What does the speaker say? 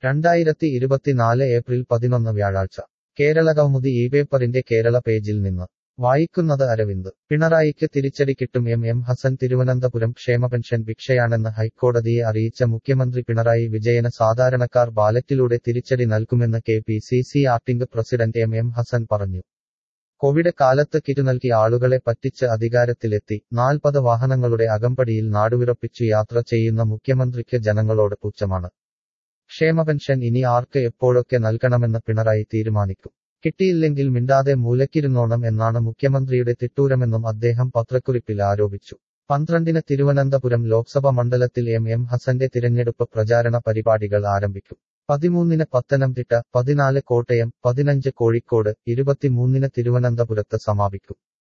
രണ്ടായിരത്തി ഇരുപത്തിനാല് ഏപ്രിൽ പതിനൊന്ന് വ്യാഴാഴ്ച കേരള കൗമുദി ഈ പേപ്പറിന്റെ കേരള പേജിൽ നിന്ന് വായിക്കുന്നത് അരവിന്ദ് പിണറായിക്ക് തിരിച്ചടി കിട്ടും എം എം ഹസൻ തിരുവനന്തപുരം ക്ഷേമപെൻഷൻ ഭിക്ഷയാണെന്ന് ഹൈക്കോടതിയെ അറിയിച്ച മുഖ്യമന്ത്രി പിണറായി വിജയന് സാധാരണക്കാർ ബാലറ്റിലൂടെ തിരിച്ചടി നൽകുമെന്ന് K P C C acting president M M Hassan പറഞ്ഞു കോവിഡ് കാലത്ത് കിറ്റ് നൽകി ആളുകളെ പറ്റിച്ച് അധികാരത്തിലെത്തി നാൽപ്പത് വാഹനങ്ങളുടെ അകമ്പടിയിൽ നാടുവിറപ്പിച്ചു യാത്ര ചെയ്യുന്ന മുഖ്യമന്ത്രിക്ക് ജനങ്ങളോട് പുച്ഛമാണ് ക്ഷേമപെൻഷൻ ഇനി ആർക്ക് എപ്പോഴൊക്കെ നൽകണമെന്ന് പിണറായി തീരുമാനിക്കും കിട്ടിയില്ലെങ്കിൽ മിണ്ടാതെ മൂലക്കിരുന്നോണം എന്നാണ് മുഖ്യമന്ത്രിയുടെ തിട്ടൂരമെന്നും അദ്ദേഹം പത്രക്കുറിപ്പിൽ ആരോപിച്ചു പന്ത്രണ്ടിന് തിരുവനന്തപുരം ലോക്സഭ മണ്ഡലത്തിൽ എം എം ഹസന്റെ തിരഞ്ഞെടുപ്പ് പ്രചാരണ പരിപാടികൾ ആരംഭിക്കും പതിമൂന്നിന് പത്തനംതിട്ട പതിനാല് കോട്ടയം പതിനഞ്ച് കോഴിക്കോട് ഇരുപത്തിമൂന്നിന് തിരുവനന്തപുരത്ത് സമാപിക്കും